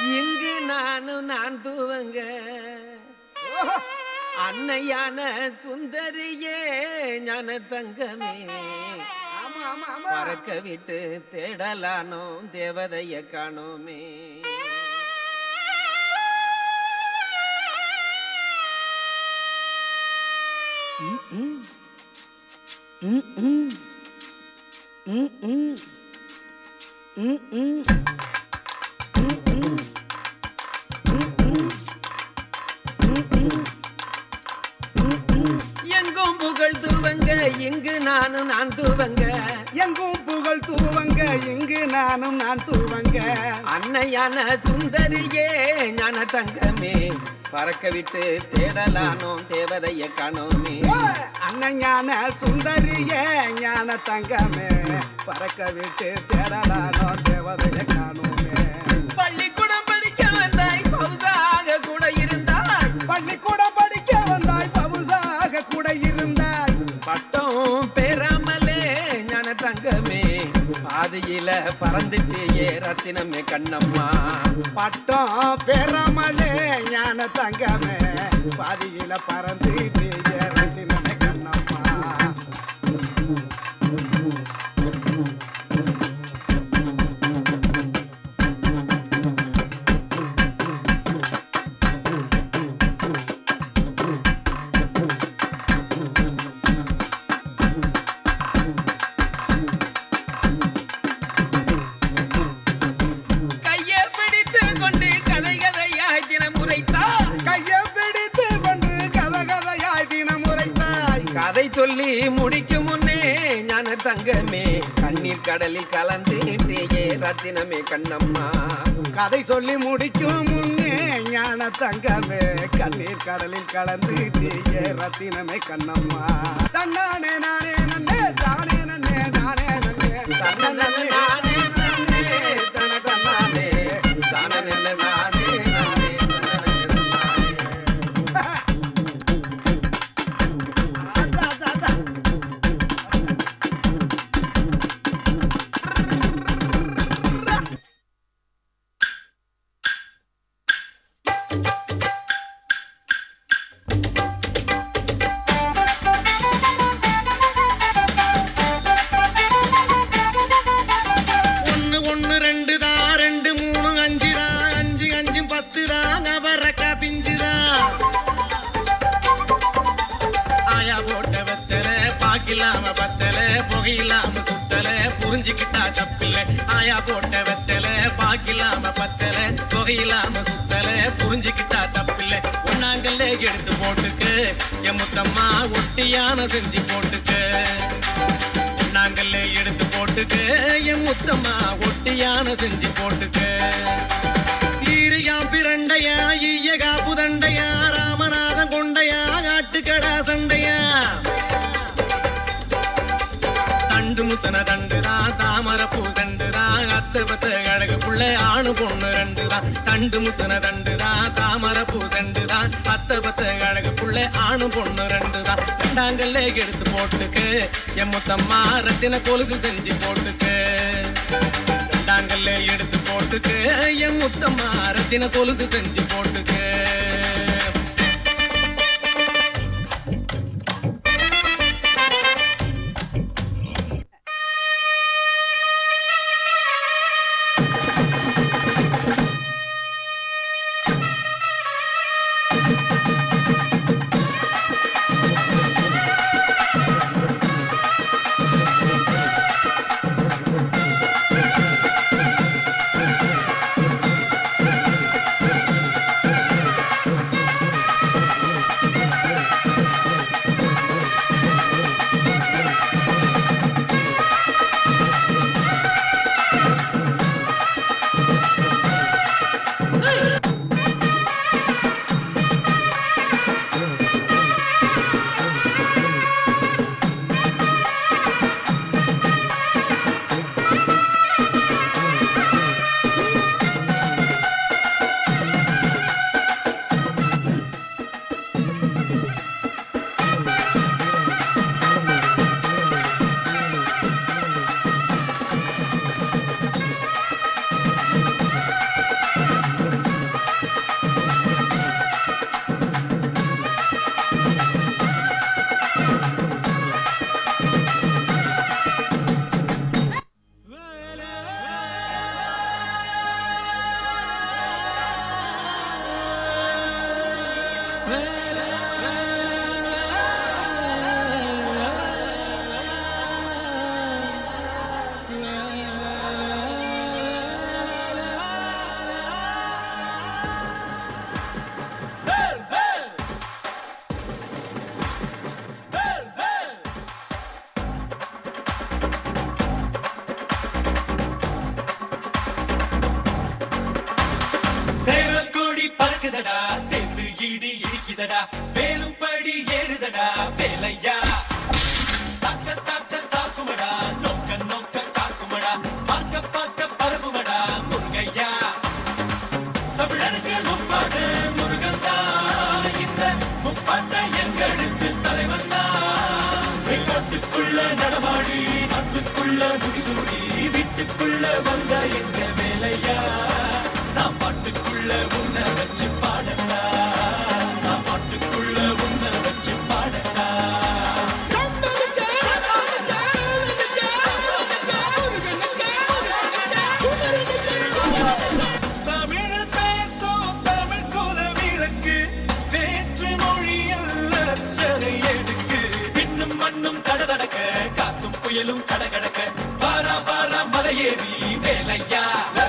இங்கு நானும் நான் தூவங்க அன்னையான சுந்தரியே ஞான தங்கமே ஆமா ஆமா ஆமா பறக்க விட்டு தேடலானோ தேவதைய காணோமே எங்கும் புகழ் தூவங்க இங்கு நானும் நான் தூவங்க எங்கும் புகழ் தூவங்க இங்கு நானும் நான் தூவங்க அன்னையான சுந்தரியே ஞான தங்கமே பறக்க விட்டு தேடலானோ தேவதைய காணோமே அண்ணஞான சுந்தரிய ஞான தங்கமே பறக்க விட்டு தேடலானோ தேவதைய காணோமே பள்ளிக்கூடம் படிக்க வந்தாய் பௌசாக கூட இருந்தாய் பள்ளிக்கூடம் படிக்க வந்தாய் பவுசாக கூட இருந்தாய் பட்டம் பெறாமலே ஞான தங்கமே பாதியில பறந்துட்டியே ரத்தினமே கண்ணம்மா பட்டம் பெறாமலே ஞான தங்கமே பாதியில பறந்துட்டு ரத்தினமே கண்ணம்மா கையை பிடித்து கொண்டு கதை கதையாய் தினம் உரைத்தாய் கையை பிடித்து கொண்டு கதகதையாய் தினம் உரைத்தாய் கதை சொல்லி முடிக்கும் முன்னே ஞான தங்கமே கண்ணீர் கடலில் கலந்துட்டேயே ரத்தினமே கண்ணம்மா கதை சொல்லி முடிக்கும் முன்னே ஞான தங்கமே கண்ணீர் கடலில் கலந்துட்டு ஏ ரத்தினமே கண்ணம்மா தன்னானே நானே நன்னே தானே நன்னே நானே நன்னே தன்னனன நானே நானே, தனதன்னானே, தானனன நானே நானே, தனனன நானே. அதா, அதா, அதா. ஒன்னு ஒன்னு ரெண்டு தான் ரெண்டு மூணு அஞ்சு தான் அஞ்சு அஞ்சு பத்து தான் அவரக்கா பிஞ்சு தான் ஆயா போட்ட வெத்தல பாக்கில்லாம பத்தல புகையில்லாம சுத்தல புரிஞ்சுக்கிட்டா தப்பில்ல ஆயா போட்ட வெத்தல பாக்கில்லாம பத்தல புகையில்லாம சுத்தல புரிஞ்சுக்கிட்டா தப்பில்ல ஒன்னாங்கல்ல எடுத்து போட்டுக்கு என் முத்தம்மா ஒட்டியான செஞ்சு போட்டுக்கு நாங்கள்ல எடுத்து போட்டுக்க என் முத்தம்மா ஒட்டியான செஞ்சு போட்டுக்க ஈரியா பிரண்டையா ஈய காப்பு தண்டையா ராமநாதன் கொண்டையா ஆட்டுக்கடா சண்டையா தண்டு முத்தன தண்டுதான் தாமர பூ செண்டுதான் அத்து பத்த கழகு புள்ள ஆணு பொண்ணு ரெண்டுதான் தண்டு முத்தன தண்டுதான் தாமர பூ செண்டுதான் அத்த பத்த கழகு புள்ள ஆணு பொண்ணு ரெண்டுதான் ரெண்டாங்கல்ல எடுத்து போட்டுக்கு என் முத்தம்மா ரத்தின கொலுசு செஞ்சு போட்டுக்கு ரெண்டாங்கல்ல எடுத்து போட்டுக்கு என் முத்தம்மா ரத்தின கொலுசு செஞ்சு போட்டுக்கு வருதடா சேர்ந்து இடி இடிக்குதடா வேலும் படி ஏறுதடா வேலையா தாக்க தாக்க தாக்குமடா நோக்க நோக்க காக்குமடா பார்க்க பார்க்க பரவுமடா முருகையா தமிழனுக்கு முப்பாட்டு முருகன் தான் இந்த முப்பாட்டை எங்களுக்கு தலைவன் தான் வெளிநாட்டுக்குள்ள நடமாடி நாட்டுக்குள்ள முடிசூடி வீட்டுக்குள்ள வந்த எங்க வேலையா நான் பாட்டுக்குள்ள உன்னை வச்சு பாடட்டா நான் பாட்டுக்குள்ள உன்னை வச்சு பாடட்டா தமிழ் பேசும் தமிழ் குல விளக்கு வேற்று மொழியில் அர்ச்சனை எதுக்கு பின்னும் மண்ணும் தடதடக்க காத்தும் புயலும் கடகடக்க வாரா வாரா மலையேறி வேலையா